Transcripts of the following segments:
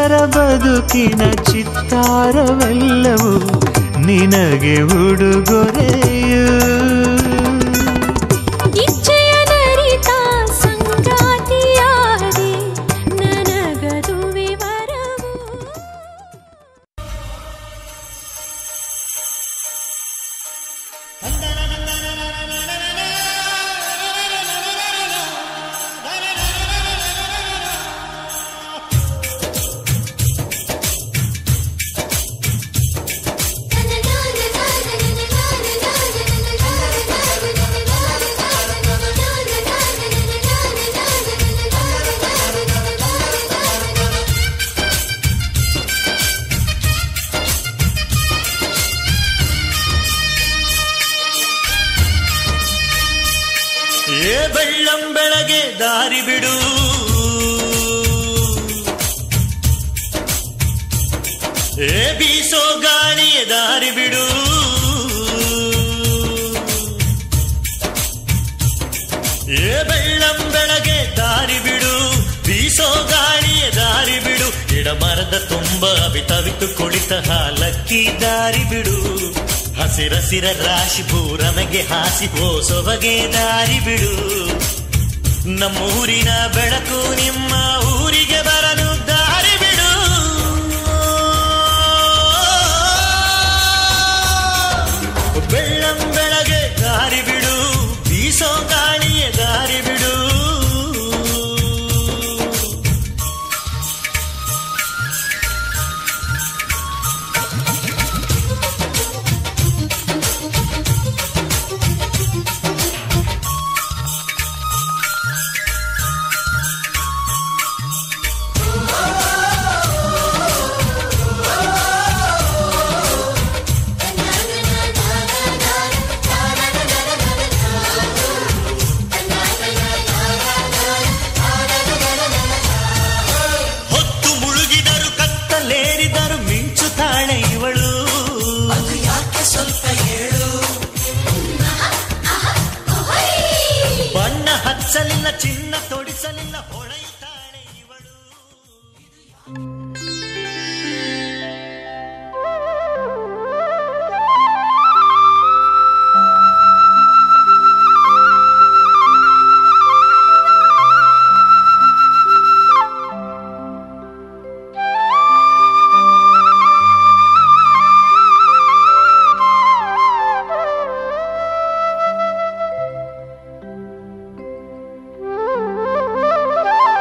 ಸುಂದರ ಬದುಕಿನ ಚಿತ್ತಾರವೆಲ್ಲವೂ ನಿನಗೆ ಉಡುಗೊರೆಯು ಇಚ್ಛೆಯ ನರಿತ ಸಂಗಾತಿಯಾದೆ ನನಗದುವೆ ವರವು ಏ ಬೆಳ್ಳಂ ಬೆಳಗ್ಗೆ ದಾರಿ ಬಿಡು ಏ ಬೀಸೋ ಗಾಳಿಯ ದಾರಿ ಬಿಡು ಏ ಬೆಳ್ಳಂ ಬೆಳಗ್ಗೆ ದಾರಿ ಬಿಡು ಬೀಸೋ ಗಾಳಿಯ ದಾರಿ ಬಿಡು ಗಿಡ ಮರದ ತುಂಬ ಅವಿತವಿತು ಕುಳಿತ ಹಾಲಕ್ಕಿ ದಾರಿ ಬಿಡು ಹಸಿರಸಿರ ರಾಶಿ ಪೂರಮೆಗೆ ಹಾಸಿ ಸೊಬಗೆ ದಾರಿ ಬಿಡು ನಮ್ಮೂರಿನ ಬೆಳಕು ನಿಮ್ಮ ಊರಿಗೆ ಬರಲು ದಾರಿ ಬಿಡು ಬೆಳ್ಳಂ ಬೆಳಗ್ಗೆ ದಾರಿ ಬಿಡು ಬೀಸೋ ಗಾಳಿಯ ದಾರಿ ಬಿಡು ಹೊತ್ತು ಮುಳುಗಿದರು ಕತ್ತಲೇರಿದರು ಮಿಂಚುತ್ತಾಳೆ ಇವಳು ಬಣ್ಣ ಹಚ್ಚಲಿಲ್ಲ ಚಿನ್ನ ತೊಡಿಸಲಿಲ್ಲ ಹೊಳೆಯುತ್ತಾಳೆ ಇವಳು ಆ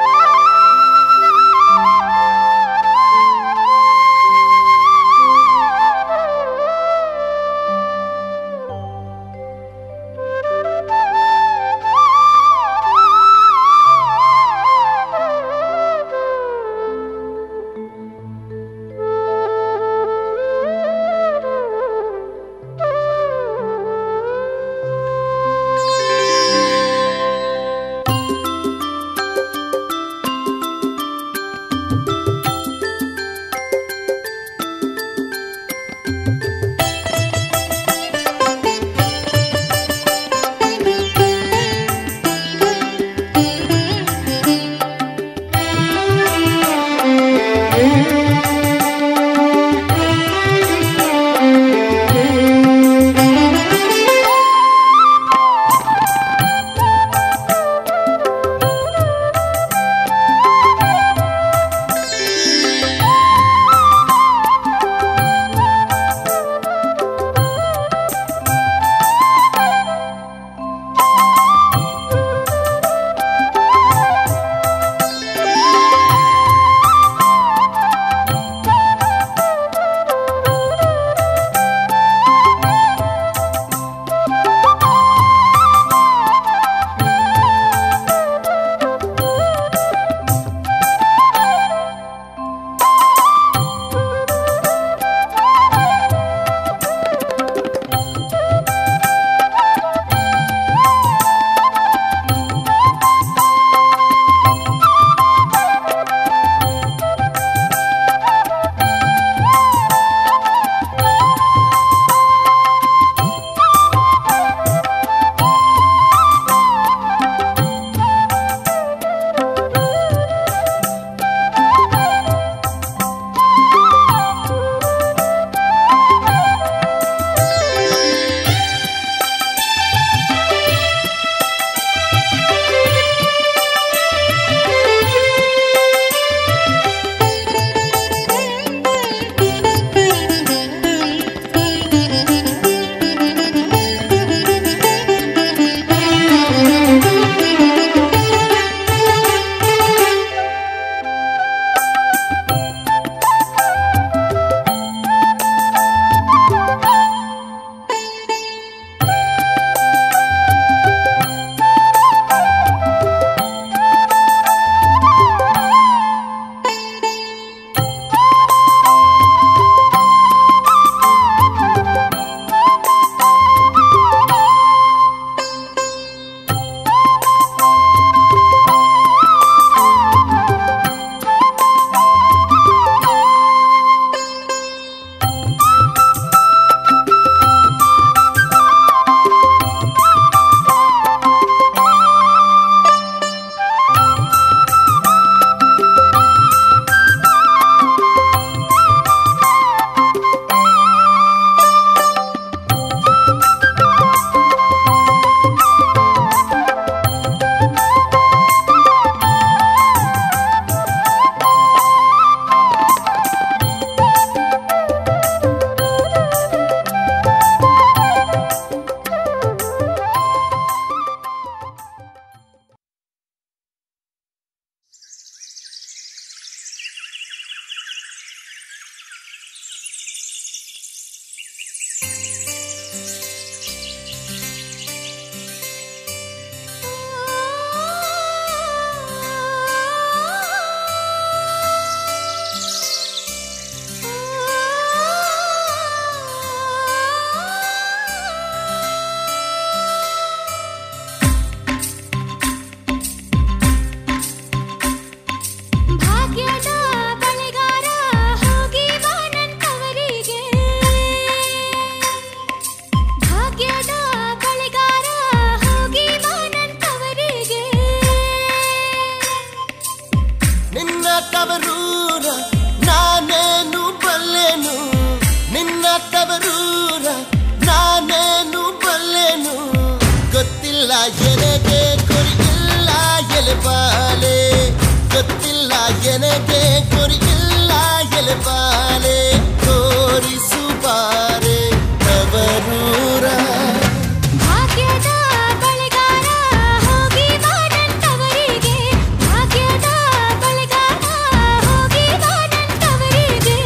ತವರೂರ ನಾನೇನು ಬಲ್ಲೆನು ನಿನ್ನ ತವರೂರ ನಾನೇನು ಬಲ್ಲೆನು ಗೊತ್ತಿಲ್ಲ ಎನಗೆ ಗುರಿಯಿಲ್ಲ ಎಲೆಬಾಲೆ ಗೊತ್ತಿಲ್ಲ ಎನಗೆ ಗುರಿಯಿಲ್ಲ ಎಲೆಬಾಲೆ ತೋರಿಸುಬಾರೆ ತವರೂರ ಭಾಗ್ಯದ ಬಳೆಗಾರ ಹೋಗಿ ಬಾನಂತವರಿಗೆ ಭಾಗ್ಯದ ಬಳೆಗಾರ ಹೋಗಿ ಬಾನಂತವರಿಗೆ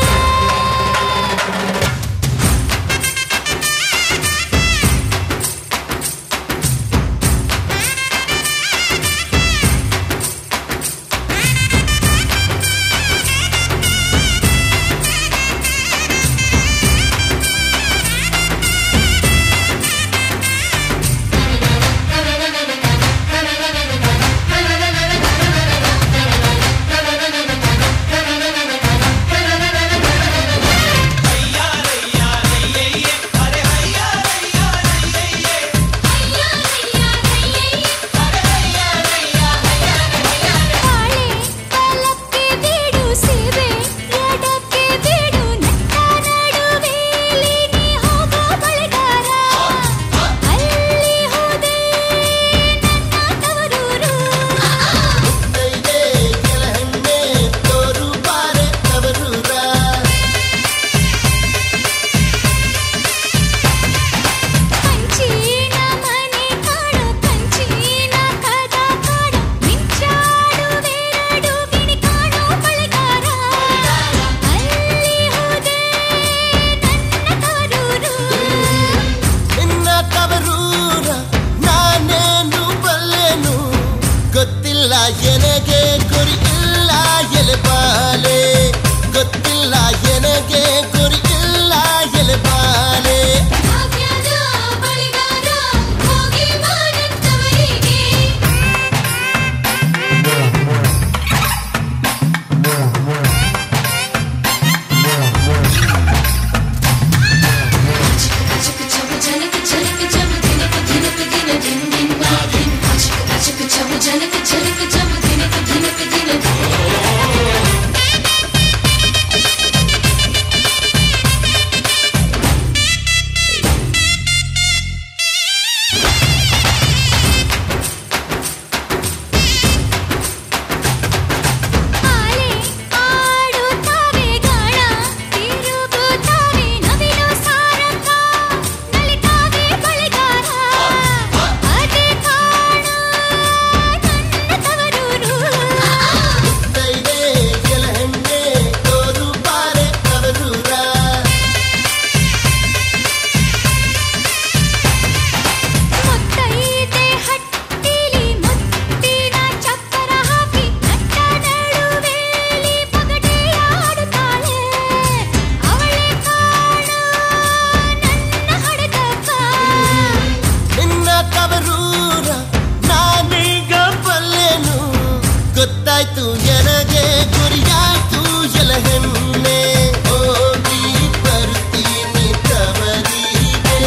ಬಾಳೆ ಪಲಕ್ಕೆ ಬೀಡು ಸೇವೆ ಎಡಕ್ಕೆ ಬೀಡು ನಟ್ಟ ನಡುವೆಲಿ ನೀ ಹೋಗೋ ಬಳೆಗಾರ ಅಲ್ಲಿ ಹೋದೆ ನನ್ನ ತವರೂರು ಮುತ್ತೈದೆ ಕೆಳಹಣ್ಣೆ ತೋರು ಬಾರೆ ತವರೂರ ಕಂಚಿನ ಮನೆ ಕಾಡು ಕಂಚಿನ ಕದ ಕಾಡು ಮಿಂಚಾಡುವೆರಡು ಗಿಣಿ ಕಾಣೋ ಬಳೆಗಾರ ಅಲ್ಲಿ ಹೋದೆ ನನ್ನ ತವರೂರು ನಿನ್ನ ತವರೂರ ನಾನೇನು ಬಲ್ಲೆನು ಗೊತ್ತಿಲ್ಲ ಎನಗೆ ಗುರಿಯಿಲ್ಲ ಎಲೆಬಾಲೆ ಗೊತ್ತಿಲ್ಲ ಎನಗೆ ಗುರಿಯಿಲ್ಲ ಎಲೆಬಾಲೆ ಭಾಗ್ಯದ ಬಳಿಗಾರ ಹೋಗಿ ಬಾನಂತವರಿಗೆ ಆಲೆ ಆಡುತ್ತಾವೆ ಗಾಣ ತಿರುಗುತ್ತಾವೆ ನವಿಲು ಸಾರಂಗ ನಲಿತಾವೆ ಬಳೆಗಾರ ಅದೇ ಕಾಣ ನನ್ನ ತವರೂರು ಮುತ್ತೈದೆ ಕೆಳಹಣ್ಣೆ ತೋರು ಬಾರೆ ತವರೂರ ಮುತ್ತೈದೆ ಹಟ್ಟಿಲಿ ಮುತ್ತಿನ ಚಪ್ಪರ ಹಾಕಿ ನಟ್ಟ ನಡುವೆಲಿ ಪಗಡೆಯಾಡುತ್ತಾಳೆ ಅವಳೆ ಕಾಣು ನನ್ನ ಹಡದಪ್ಪ ನಿನ್ನ ತವರೂರ ನಾನೀಗ ಬಲ್ಲೆನು ಗೊತ್ತಾಯ್ತು ಎನಗೆ ಗುರಿಯಾಯ್ತು ಎಲಹೆನ್ನೆ ಹೋಗಿ ಬರ್ತೀನಿ ತವರಿಗೆ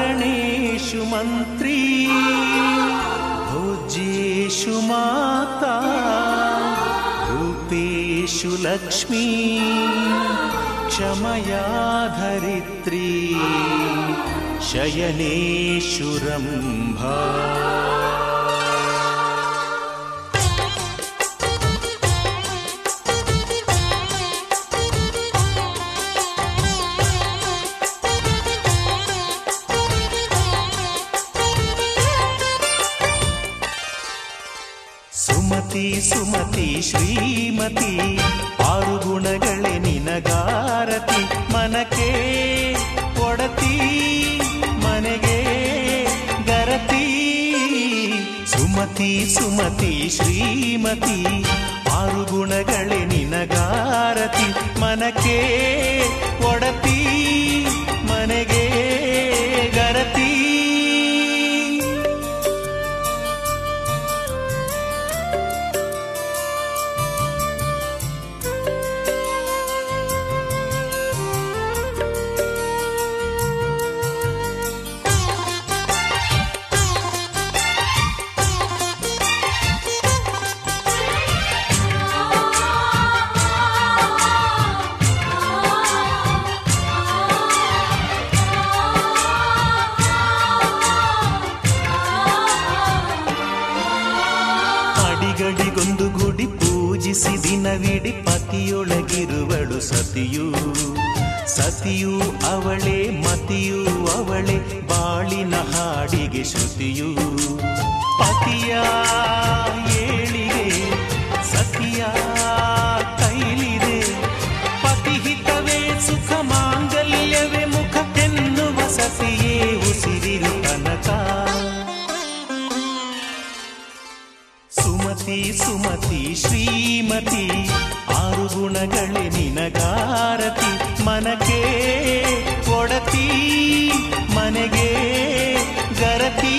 करणेषु मन्त्री भोज्येषु माता रूपेषु लक्ष्मी क्षमया धरित्री शयनेषु रम्भा ಸುಮತಿ ಸುಮತಿ ಶ್ರೀಮತಿ ಆರು ಗುಣಗಳೇ ನಿನಗಾರತಿ ಮನಕ್ಕೆ ಒಡತಿ ಮನೆಗೆ ಗರತಿ ಸುಮತಿ ಸುಮತಿ ಶ್ರೀಮತಿ ಆರು ಗುಣಗಳೇ ನಿನಗಾರತಿ ಮನಕ್ಕೆ ಒಡತಿ ಮನೆಗೆ ಗರತಿ ಅಡಿಗಡಿಗೊಂದು ಗುಡಿ ಪೂಜಿಸಿ ದಿನವಿಡಿ ಪತಿಯೊಳಗಿರುವಳು ಸತಿಯು ಸತಿಯು ಅವಳೆ ಮತಿಯು ಅವಳೆ ಬಾಳಿನ ಹಾಡಿಗೆ ಶ್ರುತಿಯು ಪತಿಯ ಏಳಿಗೆ ಸತಿಯ ಕೈಲಿದೆ ಪತಿಹಿತವೇ ಸುಖ ಮಾಂಗಲ್ಯವೇ ಮುಖ ಎನ್ನುವ ಸತಿಯೇ ಉಸಿರಿರು ತನಕ ಸುಮತಿ ಸುಮತಿ ಶ್ರೀಮತಿ ಆರು ಗುಣಗಳೇ ನಿನಗಾರತಿ ಮನಕ್ಕೆ ಒಡತಿ ಮನೆಗೆ ಗರತಿ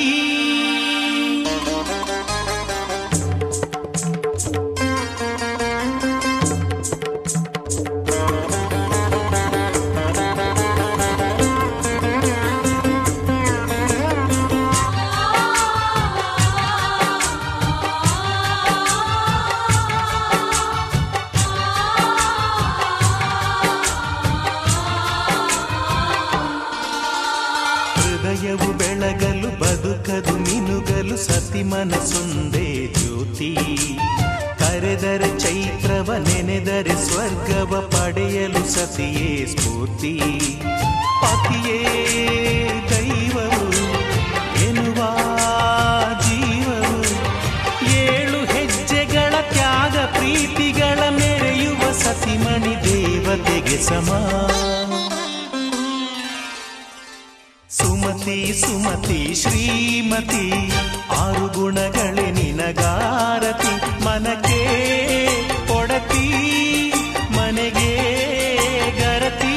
ಹೃದಯವು ಬೆಳಗಲು ಬದುಕದು ಮಿನುಗಲು ಸತಿ ಮನಸೊಂದೇ ಜ್ಯೋತಿ ಕರೆದರೆ ಚೈತ್ರವ ನೆನೆದರೆ ಸ್ವರ್ಗವ ಪಡೆಯಲು ಸತಿಯೇ ಸ್ಫೂರ್ತಿ ಪತಿಯೇ ದೈವವು ಎನ್ನುವ ಜೀವವು ಏಳು ಹೆಜ್ಜೆಗಳ ತ್ಯಾಗ ಪ್ರೀತಿಗಳ ಮೆರೆಯುವ ಸತಿಮಣಿ ದೇವತೆಗೆ ಸಮ ಸುಮತಿ ಸುಮತಿ ಶ್ರೀಮತಿ ಆರು ಗುಣಗಳೇ ನಿನಗಾರತಿ ಮನಕ್ಕೆ ಒಡತಿ ಮನೆಗೆ ಗರತಿ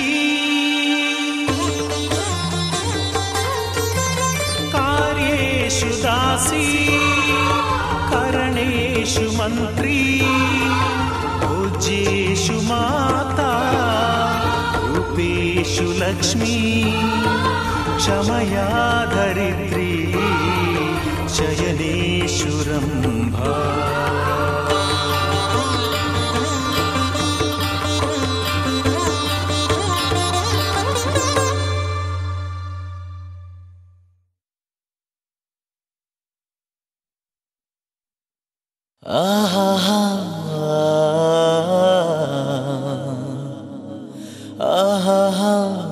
ಕಾರ್ಯೇಷು ದಾಸಿ ಕರಣೇಶು ಮಂತ್ರಿ ಪೂಜ್ಯೇಷು ಮಾತಾ ರೂಪೇಶು ಲಕ್ಷ್ಮೀ क्षमया धरित्री शयनेशुरम्भा ಆಹಾ ಆಹಾ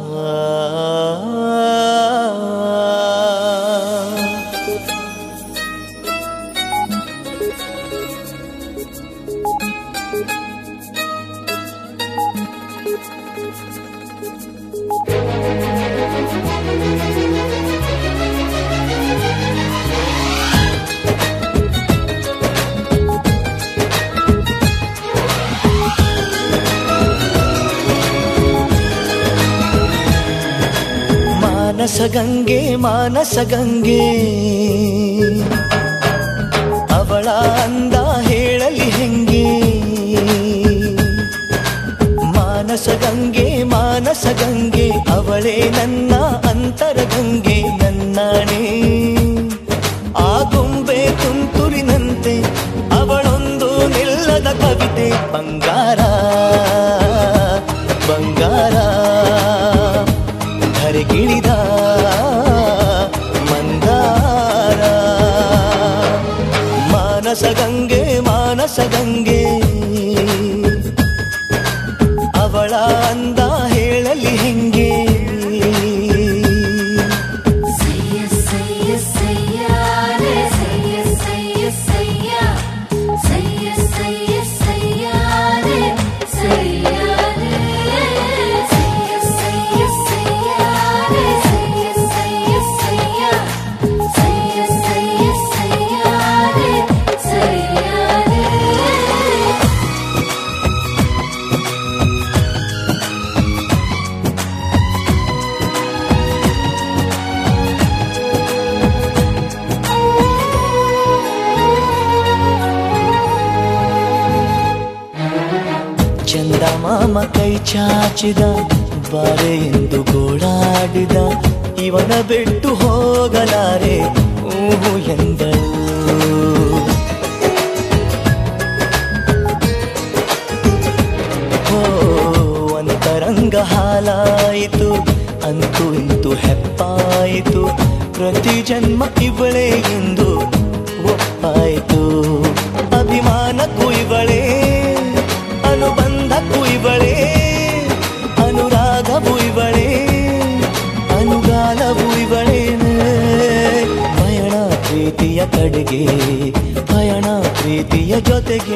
ಮಾನಸ ಗಂಗೆ ಮಾನಸ ಗಂಗೆ ಅವಳ ಅಂದ ಹೇಳಲಿ ಹೆಂಗೆ ಮಾನಸ ಗಂಗೆ ಮಾನಸ ಗಂಗೆ ಅವಳೇ ನನ್ನ ಅಂತರ ಗಂಗೆ ನನ್ನ ರಾಮ ಕೈ ಚಾಚಿದ ಬಾರೆ ಎಂದು ಗೋಳಾಡಿದ ಇವನ ಬಿಟ್ಟು ಹೋಗಲಾರೆ ಊಹು ಎಂದಳು ಓ ಅಂತರಂಗ ಹಾಲಾಯಿತು ಅಂತೂ ಇಂತು ಹೆಪ್ಪಾಯಿತು ಪ್ರತಿ ಜನ್ಮ ಇವಳೇ ಎಂದು ಒಪ್ಪಾಯಿತು ಅಭಿಮಾನಕ್ಕೂ ಇವಳೇ ಅನುಬಂಧಕ್ಕೂ ಇವಳೇ ಅನುರಾಗವೂ ಇವಳೇ ಅನುಗಾಲವೂ ಇವಳೇನೆ ಪಯಣ ಪ್ರೀತಿಯ ಕಡೆಗೆ ಪಯಣ ಪ್ರೀತಿಯ ಜೊತೆಗೆ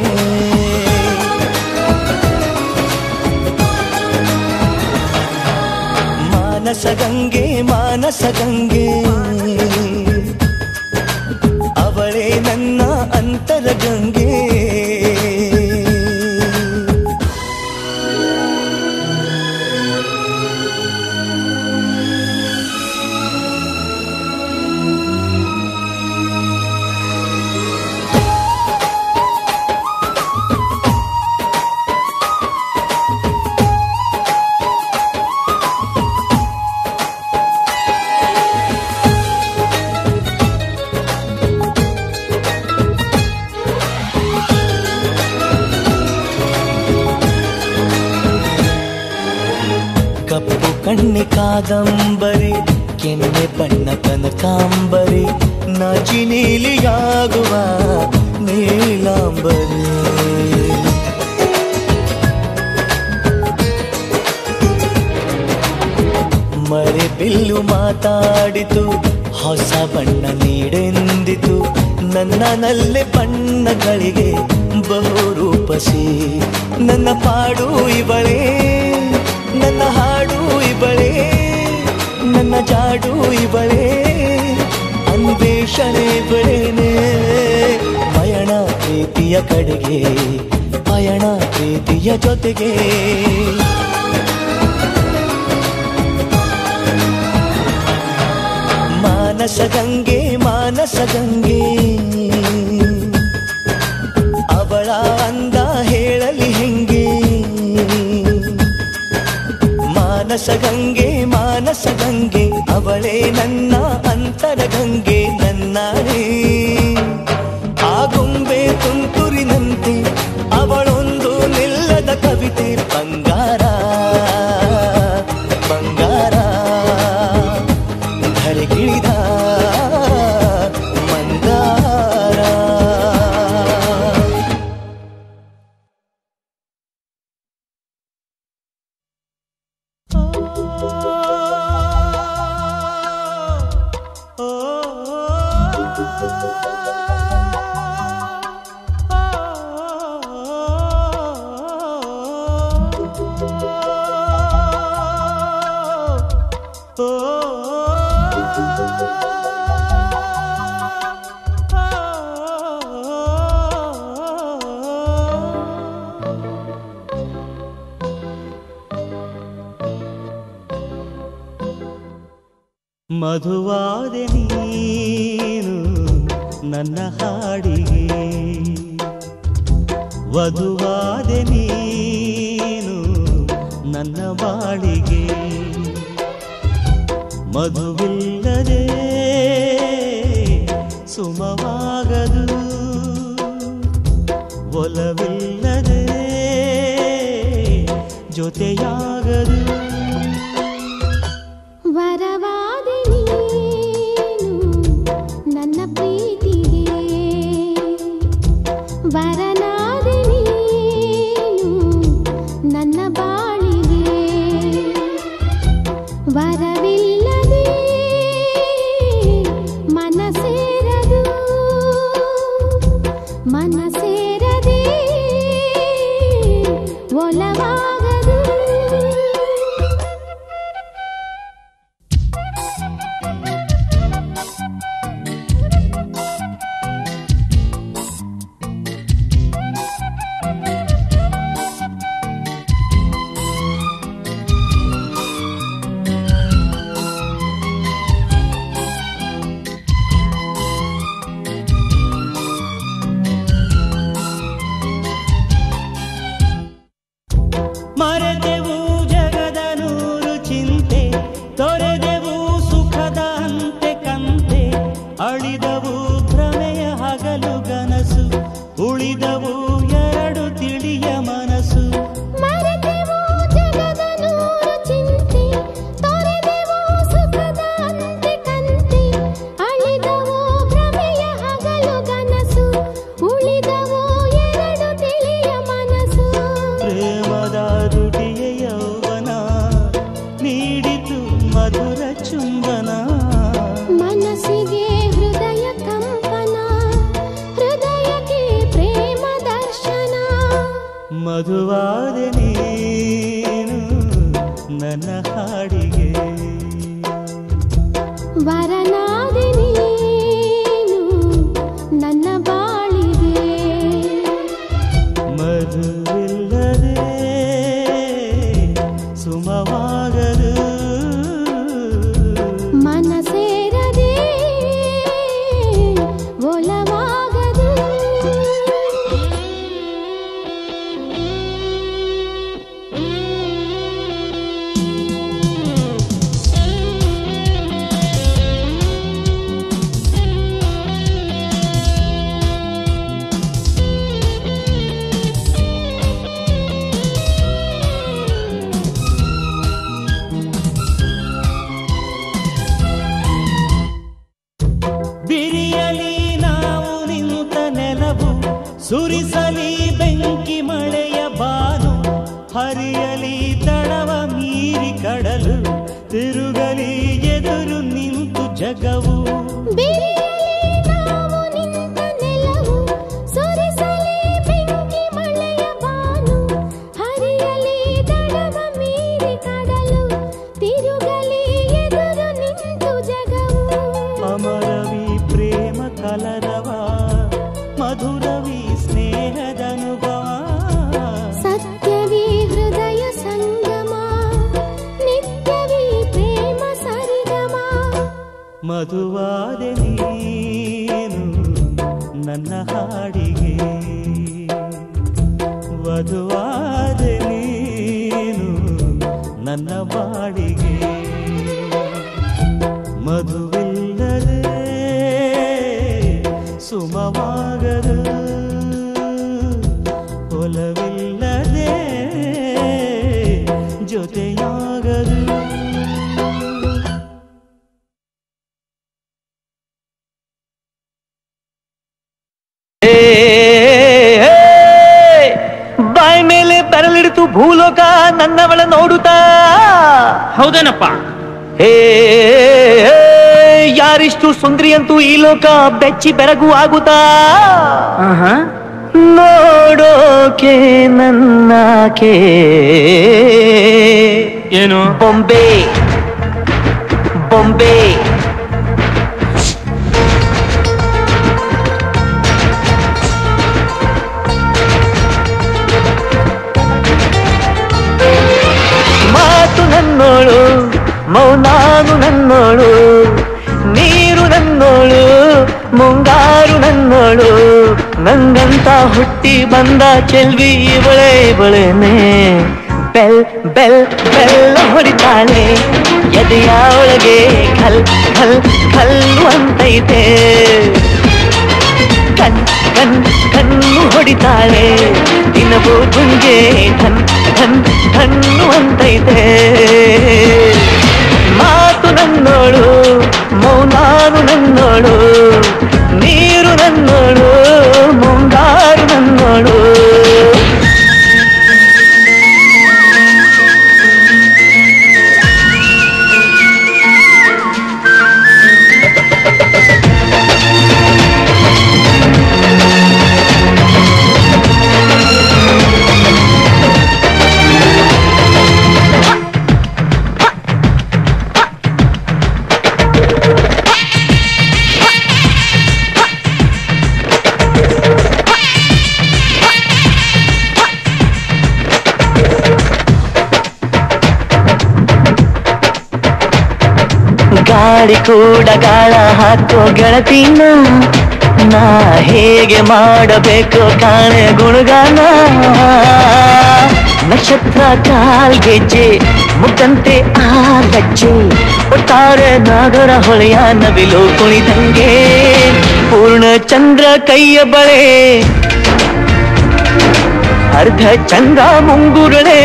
ಮಾನಸ ಗಂಗೆ ಮಾನಸ ಗಂಗೆ ಅವಳೇ ನನ್ನ ಅಂತರ ಗಂಗೆ ಕಪ್ಪು ಕಣ್ಣೆ ಕಾದಂಬರಿ ಕೆನ್ನೆ ಬಣ್ಣ ಕನಕಾಂಬರಿ ನಾಚಿ ನೀಲಿಯಾಗುವ ನೀಲಾಂಬರಿ ಮರೆ ಬಿಲ್ಲು ಮಾತಾಡಿತು ಹೊಸ ಬಣ್ಣ ನೀಡೆಂದಿತು ನನ್ನ ನಲ್ಲೆ ಬಣ್ಣಗಳಿಗೆ ಬಹು ರೂಪಸಿ ನನ್ನ ಪಾಡು ಇವಳೇ ನನ್ನ ಹಾಡು ಇವಳೇ ನನ್ನ ಜಾಡು ಇವಳೇ ಅನ್ವೇಷಣೆ ಇವಳೇನೆ ಪಯಣ ಪ್ರೀತಿಯ ಕಡೆಗೆ ಪಯಣ ಪ್ರೀತಿಯ ಜೊತೆಗೆ ಮಾನಸ ಗಂಗೆ ಮಾನಸ ಗಂಗೆ ಅವಳ ಅಂದ ಹೇಳಲಿ ಹೆಂಗೆ ಮಾನಸ ಗಂಗೆ ಮಾನಸ ಗಂಗೆ ಅವಳೇ ನನ್ನ ಅಂತರ ಗಂಗೆ ನನ್ನಾಳೆ ಆ ಗೊಂಬೆ ತುಂತುರಿನಂತೆ ಅವಳೊಂದು ನಿಲ್ಲದ ಕವಿತೆ ಬಂಗಾರ ಬಂಗಾರ ಧರೆಗಿಳಿದ ಮಂದಾರ ಮಧುವಾದೆ ನೀನು ನನ್ನ ಹಾಡಿಗೆ ವಧುವಾದೆ ನೀನು ನನ್ನ ಬಾಳಿಗೆ ಮಧುವಿಲ್ಲದೆ ಸುಮವಾಗದು ಒಲವಿಲ್ಲದೆ ಜೊತೆಯಾಗದು ವರವಾದೆ ನೀನು ನನ್ನ ಪ್ರೀತಿಗೆ ವರನಾದೆ ನೀನು ನನ್ನ ಬಾಳಿಗೆ ವರವಿಲ್ಲದೆ ಮನಸೇರದು ಮನಸೇರದೆ ಒಲವಾಗದು ಮಧುವಾದ ನೀನು ನನ್ನ ಹಾಡಿಗೆ ವರನಾದೆ ನೀನು ನನ್ನ ಬಾಳಿಗೆ ಮಧುವಿಲ್ಲದೆ ಸುಮವಾಗದು ಮನ ಸೇರದೆ ಒಲವಾಗದು ಬಿರಿಯಲಿ ನಾವು ನಿಂತ ನೆಲವು ಸುರಿಸಲಿ ಬೆಂಕಿ ಮಳೆಯ ಬಾನು ಹರಿಯಲಿ ತಡವ ಮೀರಿ ಕಡಲು ತಿರುಗಲಿ ಎದುರು ನಿಂತು ಜಗವು ಬಿರಿಯಲಿ ನಾವು ನಿಂತ ನೆಲವು ಸುರಿಸಲಿ ಬೆಂಕಿ ಮಳೆಯ ಬಾನು ಹರಿಯಲಿ ದಡವ ಮೀರಿ ಕಡಲು ತಿರುಗಲಿ ಎದುರು ನಿಂತು ಜಗವು ಅಮರವಿ ಪ್ರೇಮ ಕಲರವ ಮಧುರವಿ ಸ್ನೇಹದನುಭವ ಸತ್ಯವೇ ಹೃದಯ ಸಂಗಮ ನಿತ್ಯವೇ ಪ್ರೇಮ ಸರಿಗಮ ಮಧುವಾದ ನೀನು ನನ್ನ ಹಾಡಿಗೆ ವಧುವಾದ ನೀನು ನನ್ನ ಬಾಡಿಗೆ ಮಧುವಿಲ್ಲದೆ ಸುಮವಾಗದು ಒಲವಿಲ್ಲದೆ ಜೊತೆಯಾಗದು ಬಾಯಿ ಮೇಲೆ ಬೆರಳಿಡಿತು ಭೂಲೋಕ ನನ್ನವಳ ನೋಡುತ್ತಾ ಹೌದೇನಪ್ಪ ಹೇ ಯಾರಿಷ್ಟು ಸುಂದ್ರಿ ಅಂತೂ ಈ ಲೋಕ ಬೆಚ್ಚಿ ಬೆರಗು ಆಗುತ್ತಾ ನೋಡೋಕೆ ನನ್ನಾಕೆ ಏನು ಬೊಂಬೆ ಬೊಂಬೆ ಮಾತು ನನ್ನೋಳು ಮೌನಾನು ನನ್ನೋಳು ನೀರು ನನ್ನೋಳು ಮುಂಗಾರು ನನ್ನೋಳು ನಂಗಂತ ಹುಟ್ಟಿ ಬಂದ ಚೆಲ್ವಿ ಇವಳೆ ಇವಳೇನೆ ಬೆಲ್ ಬೆಲ್ ಬೆಲ್ಲ ಹೊಡಿತಾಳೆ ಎದೆಯ ಒಳಗೆ ಖಲ್ ಖಲ್ ಖಲ್ಲು ಅಂತೈತೆ ಕಣ್ ಕಣ್ ಕಣ್ಣು ಹೊಡಿತಾಳೆ ದಿನವೂ ಗುಂಗೆ ಧನ್ ಧನ್ ಧಣ್ಣು ಅಂತೈತೆ ಮಾತು ನನ್ನೋಳು ಮೌನಾನು ನನ್ನೋಳು ನೀರು ನನ್ನೋಳು ಮುಂಗಾರು ನನ್ನೋಳು ಗಾಳಿ ಕೂಡ ಗಾಳ ಹಾಕೋ ಗೆಳತಿನ ನಾ ಹೇಗೆ ಮಾಡಬೇಕು ಕಾಣೆ ಗುಣಗಾನ ನಕ್ಷತ್ರ ಕಾಲ್ಗೆಜ್ಜೆ ಮುಖಂತೆ ಆ ಗಜ್ಜೆ ಒಟ್ಟಾರೆ ನಾಗರ ಹೊಳೆಯ ನವಿಲು ಕುಣಿದಂಗೆ ಪೂರ್ಣ ಚಂದ್ರ ಕೈಯ ಬಳೆ ಅರ್ಧ ಚಂದ್ರ ಮುಂಗುರಳೆ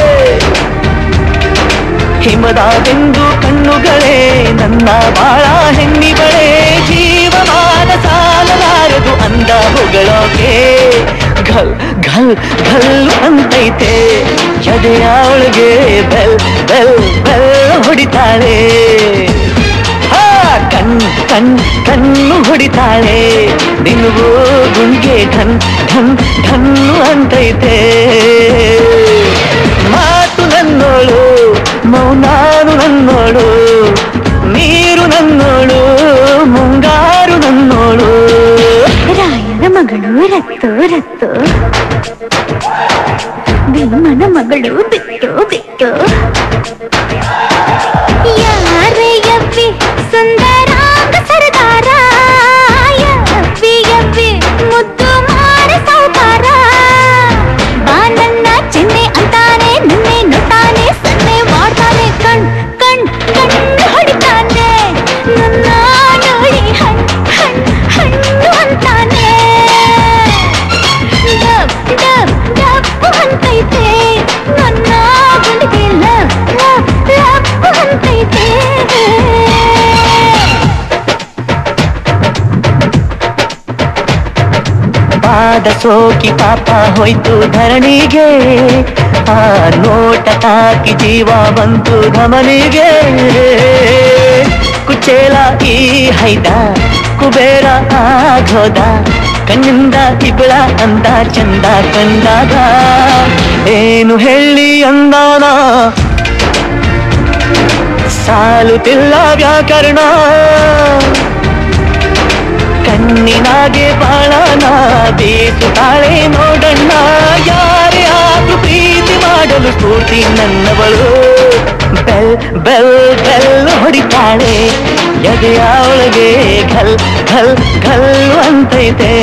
ಹಿಮದ ಬೆಂದು ಕಣ್ಣುಗಳೇ ನನ್ನ ಬಾಳ ಹೆಣ್ಣಿಗಳೇ ಜೀವಮಾನ ಸಾಲಲಾರದು ಅಂದ ಹೊಗಳೋಕೆ ಘಲ್ ಘಲ್ ಘಲ್ಲು ಅಂತೈತೆ ಎದೆಯ ಒಳಗೆ ಬೆಲ್ ಬೆಲ್ ಬೆಲ್ ಹೊಡಿತಾಳೆ ಹಾ ಕಣ್ಣ ಕಣ್ ಕಣ್ ಕಣ್ಣು ಹೊಡಿತಾಳೆ ದಿನವೂ ಗುಂಡ್ಗೆ ಢನ್ ಢನ್ ಢನ್ನು ಅಂತೈತೆ ಮಾತು ನನ್ನೋಳು ಮೌನಾನು ನನ್ನೋಳು ನೀರು ನನ್ನೋಳು ಮುಂಗಾರು ನನ್ನೋಳು ರಾಯನ ಮಗಳು ರತ್ತು ರತ್ತು ಭೀಮನ ಮಗಳು ಬಿಟ್ಟು ಬಿಟ್ಟು ಯಾರೇ ಯವ್ವಿ ಸುಂದರಾಂಗ ಸರದಾರ ಯವ್ವಿ ಯವ್ವಿ ಮುದ್ದು ಮಾರ ಸೌಕಾರ ಬಾ ನನ್ನ ಚೆನ್ನೆ ಅಂತಾನೆ ನಿನ್ನೆ ನೋಡ್ತಾನೆ ಸನ್ನೆ ಮಾಡ್ತಾನೆ ಕಣ್ ಕಣ್ ಕಣ್ಣು ಹೊಡಿತಾನೆ ನನ್ನ ನೋಡಿ ಹಣ್ ಹಣ್ ಹಣ್ಣು ಅಂತಾನೆ ಡಬ್ ಡಬ್ ಡಬ್ಬು ಅಂತೈತೆ ನನ್ನ ಗುಂಡಿಗೆ ಲಬ್ ಲಬ್ ಲಬ್ಬು ಅಂತೈತೆ ಪಾದ ಸೋಕಿ ಪಾಪ ಹೋಯ್ತು ಧರಣಿಗೆ ಆ ನೋಟ ತಾಕಿ ಜೀವ ಬಂತು ಧಮನಿಗೆ ಕುಚೇಲ ಈ ಹೈದ ಕುಬೇರ ಆಗೋದ ಕಣ್ಣಿಂದ ಇಬಳ ಅಂದ ಚಂದ ಕಂಡಾಗ ಏನು ಹೇಳಿ ಅಂದಾನ ಸಾಲುತ್ತಿಲ್ಲ ವ್ಯಾಕರಣ ಕಣ್ಣಿನಾಗೆ ಬಾಳನ ಬೀಸುತ್ತಾಳೆ ನೋಡಣ್ಣ ಯಾರೇ ಆದ್ರೂ ಪ್ರೀತಿ ಮಾಡಲು ಸ್ಫೂರ್ತಿ ನನ್ನವಳು ಬೆಲ್ ಬೆಲ್ ಬೆಲ್ ಹೊಡಿತಾಳೆ ಎದೆಯ ಒಳಗೆ ಘಲ್ ಘಲ್ ಘಲ್ ಅಂತೈತೆ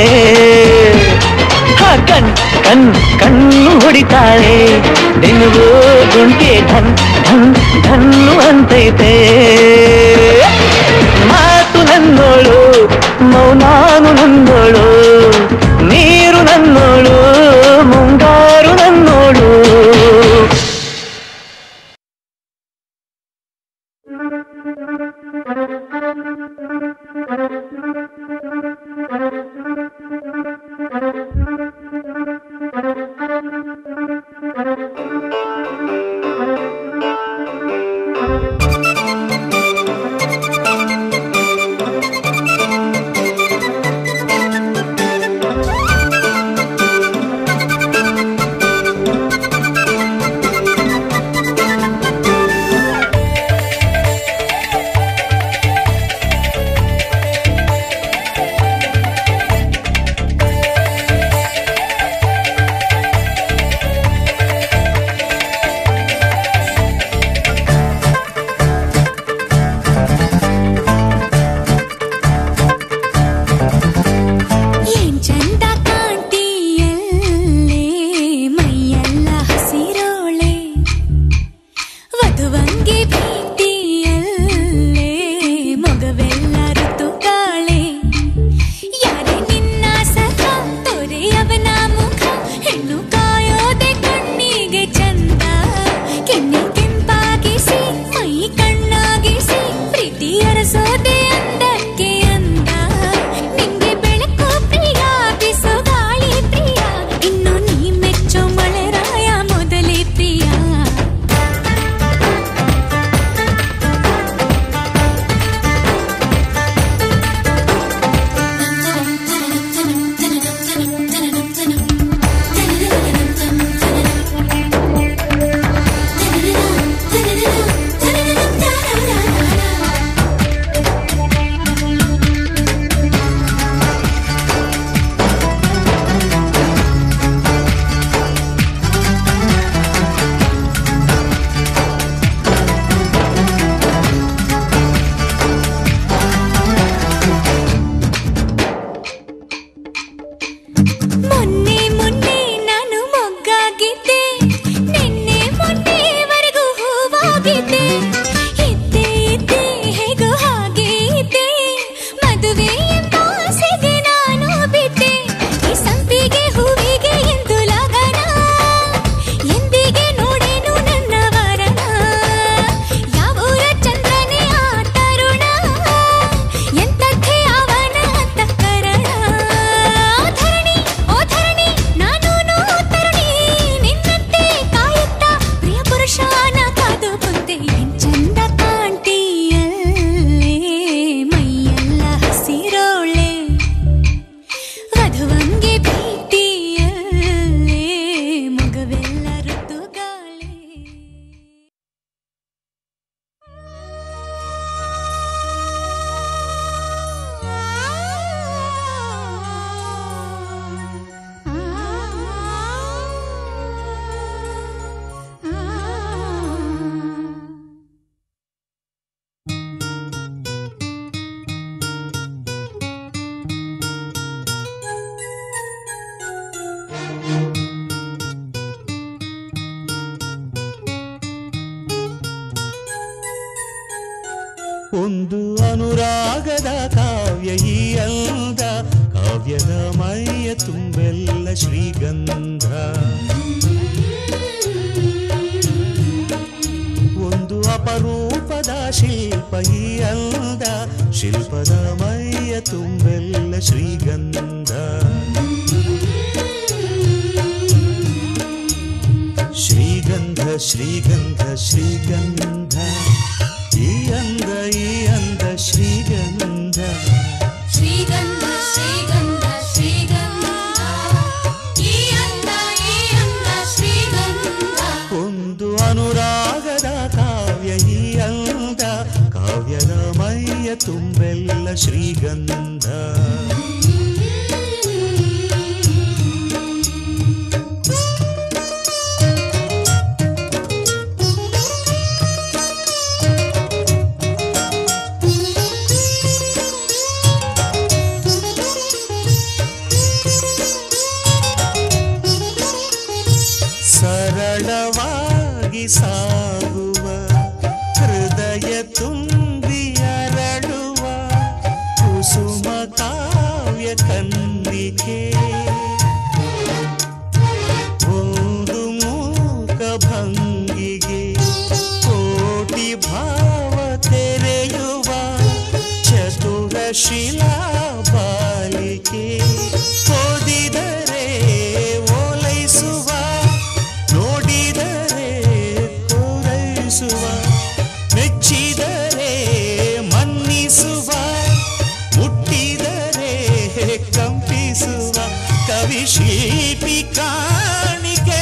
ಹ, ಕಣ್ ಕಣ್ ಕಣ್ಣು ಹೊಡಿತಾಳೆ ದಿನವೂ ಗುಂಟೆ ಧನ್ ಧನ್ ಧನ್ನು ಅಂತೈತೆ ಮಾತು ನನ್ನೋಳು ಮೌನಾನು ನನ್ನೋಳು ನೀರು ನನ್ನೋಳು ಮುಂಗಾರು ನನ್ನೋಳು ಒಂದು ಅನುರಾಗದ ಕಾವ್ಯ ಈ ಅಂದ ಕಾವ್ಯದ ಮೈಯ ತುಂಬೆಲ್ಲ ಶ್ರೀಗಂಧ ಒಂದು ಅಪರೂಪದ ಶಿಲ್ಪ ಈ ಅಂದ ಶಿಲ್ಪದ ಮೈಯ ತುಂಬೆಲ್ಲ ಶ್ರೀಗಂಧ ಶ್ರೀಗಂಧ ಶ್ರೀಗಂಧ ಶ್ರೀಗಂಧ ಈ ಅಂದ ಈ ಅಂದ ಶ್ರೀಗಂಧ ಶ್ರೀಗಂಧ ಶ್ರೀಗಂಧ ಶ್ರೀಗಂಧ ಈ ಅಂದ ಈ ಅಂದ ಶ್ರೀಗಂಧ ಒಂದು ಅನುರಾಗದ ಕಾವ್ಯ ಈ ಅಂದ ಕಾವ್ಯದ ಮೈಯ ತುಂಬೆಲ್ಲ ಶ್ರೀಗಂಧ ಸರಳವಾಗಿ ಸಾಗುವ ಹೃದಯ ತುಂಬಿ ಅರಳುವ ಕುಸುಮ ಕಾವ್ಯ ಕನ್ನಿಕೆ ಒಂದು ಮೂಕ ಭಂಗಿಗೆ ಕೋಟಿ ಭಾವ ತೆರೆಯುವ ಚತುರ ಶಿಲಾ ಬಾಲಿಕೆ ಓದಿದರೆ ಓಲೈಸುವ ನೋಡಿದರೆ ಕೋರೈಸುವ ಮೆಚ್ಚಿದರೆ ಮನ್ನಿಸುವ ಮುಟ್ಟಿದರೆ ಕಂಪಿಸುವ ಕವಿ ಶಿಲ್ಪಿ ಕಾಣಿಕೆ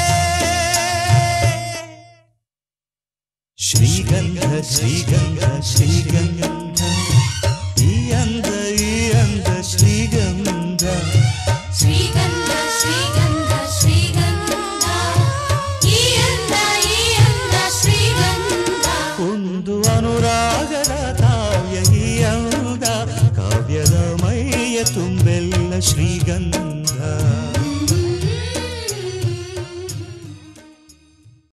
ಶ್ರೀಗಂಧ ಶ್ರೀಗಂಧ ಶ್ರೀಗಂಧ ಈ ಅಂದ ಈ ಅಂದ ಶ್ರೀಗಂಧ ಶ್ರೀಗಂಧ ಶ್ರೀಗಂಧ ಶ್ರೀಗಂಧ ಈ ಅಂದ ಈ ಅಂದ ಶ್ರೀಗಂಧ ಒಂದು ಅನುರಾಗದ ಕಾವ್ಯ ಈ ಅಂದ ಕಾವ್ಯದ ಮೈಯ ತುಂಬೆಲ್ಲ ಶ್ರೀಗಂಧ